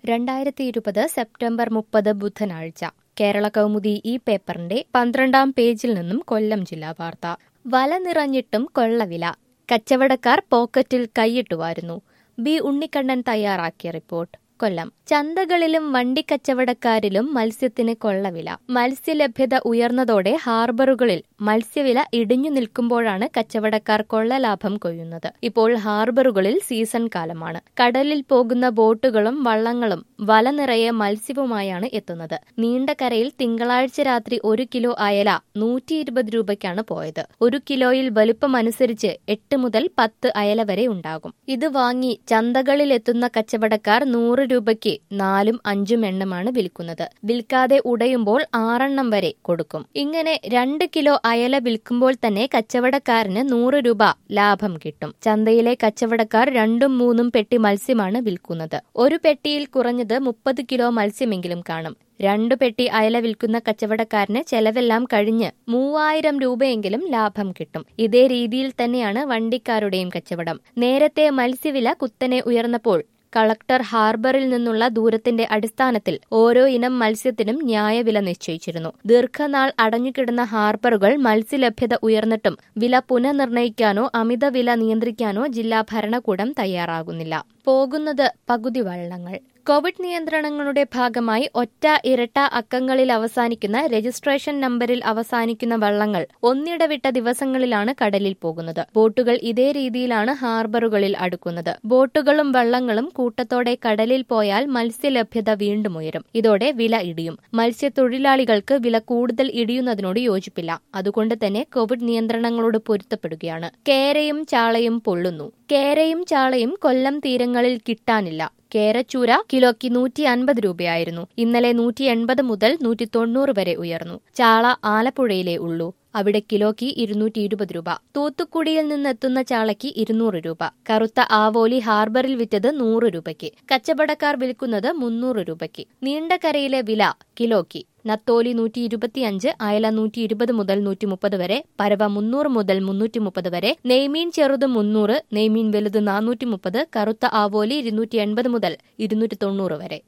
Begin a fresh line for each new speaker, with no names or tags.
രണ്ടായിരത്തി ഇരുപത് സെപ്റ്റംബർ മുപ്പത് ബുധനാഴ്ച കേരള കൗമുദി ഈ പേപ്പറിന്റെ പന്ത്രണ്ടാം പേജിൽ നിന്നും കൊല്ലം ജില്ലാ വാർത്ത വല നിറഞ്ഞിട്ടും കൊള്ളവില കച്ചവടക്കാർ പോക്കറ്റിൽ കൈയിട്ടുവാരുന്നു ബി ഉണ്ണിക്കണ്ണൻ തയ്യാറാക്കിയ റിപ്പോർട്ട് കൊല്ലം ചന്തകളിലും വണ്ടിക്കച്ചവടക്കാരിലും മത്സ്യത്തിന് കൊള്ളവില മത്സ്യലഭ്യത ഉയർന്നതോടെ ഹാർബറുകളിൽ മത്സ്യവില ഇടിഞ്ഞു നിൽക്കുമ്പോഴാണ് കച്ചവടക്കാർ കൊള്ളലാഭം കൊയ്യുന്നത് ഇപ്പോൾ ഹാർബറുകളിൽ സീസൺ കാലമാണ് കടലിൽ പോകുന്ന ബോട്ടുകളും വള്ളങ്ങളും വല നിറയെ മത്സ്യവുമായാണ് എത്തുന്നത് നീണ്ടകരയിൽ തിങ്കളാഴ്ച രാത്രി ഒരു കിലോ അയല നൂറ്റി ഇരുപത് രൂപയ്ക്കാണ് പോയത് ഒരു കിലോയിൽ വലുപ്പമനുസരിച്ച് എട്ട് മുതൽ പത്ത് അയല വരെ ഉണ്ടാകും ഇത് വാങ്ങി ചന്തകളിൽ എത്തുന്ന കച്ചവടക്കാർ നൂറ് രൂപയ്ക്ക് നാലും അഞ്ചും എണ്ണമാണ് വിൽക്കുന്നത് വിൽക്കാതെ ഉടയുമ്പോൾ ആറെണ്ണം വരെ കൊടുക്കും ഇങ്ങനെ രണ്ട് കിലോ അയല വിൽക്കുമ്പോൾ തന്നെ കച്ചവടക്കാരന് നൂറ് രൂപ ലാഭം കിട്ടും ചന്തയിലെ കച്ചവടക്കാർ രണ്ടും മൂന്നും പെട്ടി മത്സ്യമാണ് വിൽക്കുന്നത് ഒരു പെട്ടിയിൽ കുറഞ്ഞത് മുപ്പത് കിലോ മത്സ്യമെങ്കിലും കാണും രണ്ടു പെട്ടി അയല വിൽക്കുന്ന കച്ചവടക്കാരന് ചെലവെല്ലാം കഴിഞ്ഞ് മൂവായിരം രൂപയെങ്കിലും ലാഭം കിട്ടും ഇതേ രീതിയിൽ തന്നെയാണ് വണ്ടിക്കാരുടെയും കച്ചവടം നേരത്തെ മത്സ്യവില കുത്തനെ ഉയർന്നപ്പോൾ കളക്ടർ ഹാർബറിൽ നിന്നുള്ള ദൂരത്തിന്റെ അടിസ്ഥാനത്തിൽ ഓരോ ഇനം മത്സ്യത്തിനും ന്യായവില നിശ്ചയിച്ചിരുന്നു ദീർഘനാൾ അടഞ്ഞുകിടന്ന ഹാർബറുകൾ മത്സ്യലഭ്യത ഉയർന്നിട്ടും വില പുനർനിർണയിക്കാനോ അമിത വില നിയന്ത്രിക്കാനോ ജില്ലാ ഭരണകൂടം തയ്യാറാകുന്നില്ല പോകുന്നത് പകുതി വള്ളങ്ങൾ കോവിഡ് നിയന്ത്രണങ്ങളുടെ ഭാഗമായി ഒറ്റ ഇരട്ട അക്കങ്ങളിൽ അവസാനിക്കുന്ന രജിസ്ട്രേഷൻ നമ്പറിൽ അവസാനിക്കുന്ന വള്ളങ്ങൾ ഒന്നിടവിട്ട ദിവസങ്ങളിലാണ് കടലിൽ പോകുന്നത് ബോട്ടുകൾ ഇതേ രീതിയിലാണ് ഹാർബറുകളിൽ അടുക്കുന്നത് ബോട്ടുകളും വള്ളങ്ങളും കൂട്ടത്തോടെ കടലിൽ പോയാൽ മത്സ്യലഭ്യത വീണ്ടും ഉയരും ഇതോടെ വില ഇടിയും മത്സ്യത്തൊഴിലാളികൾക്ക് വില കൂടുതൽ ഇടിയുന്നതിനോട് യോജിപ്പില്ല അതുകൊണ്ട് തന്നെ കോവിഡ് നിയന്ത്രണങ്ങളോട് പൊരുത്തപ്പെടുകയാണ് കേരയും ചാളയും പൊള്ളുന്നു കേരയും ചാളയും കൊല്ലം തീരങ്ങളിൽ കിട്ടാനില്ല കേരച്ചൂര കിലോയ്ക്ക് നൂറ്റി അൻപത് രൂപയായിരുന്നു ഇന്നലെ നൂറ്റി എൺപത് മുതൽ നൂറ്റി തൊണ്ണൂറ് വരെ ഉയർന്നു ചാള ആലപ്പുഴയിലേ ഉള്ളൂ അവിടെ കിലോയ്ക്ക് ഇരുന്നൂറ്റി ഇരുപത് രൂപ തൂത്തുക്കുടിയിൽ നിന്നെത്തുന്ന ചാളയ്ക്ക് ഇരുന്നൂറ് രൂപ കറുത്ത ആവോലി ഹാർബറിൽ വിറ്റത് നൂറ് രൂപയ്ക്ക് കച്ചവടക്കാർ വിൽക്കുന്നത് മുന്നൂറ് രൂപയ്ക്ക് നീണ്ടകരയിലെ വില കിലോയ്ക്ക് നത്തോലി നൂറ്റി ഇരുപത്തിയഞ്ച് അയല നൂറ്റി ഇരുപത് മുതൽ നൂറ്റി മുപ്പത് വരെ പരവ മുന്നൂറ് മുതൽ മുന്നൂറ്റി മുപ്പത് വരെ നെയ്മീൻ ചെറുത് മുന്നൂറ് നെയ്മീൻ വലുത് നാനൂറ്റി മുപ്പത് കറുത്ത ആവോലി ഇരുന്നൂറ്റി എൺപത് മുതൽ ഇരുന്നൂറ്റി തൊണ്ണൂറ് വരെ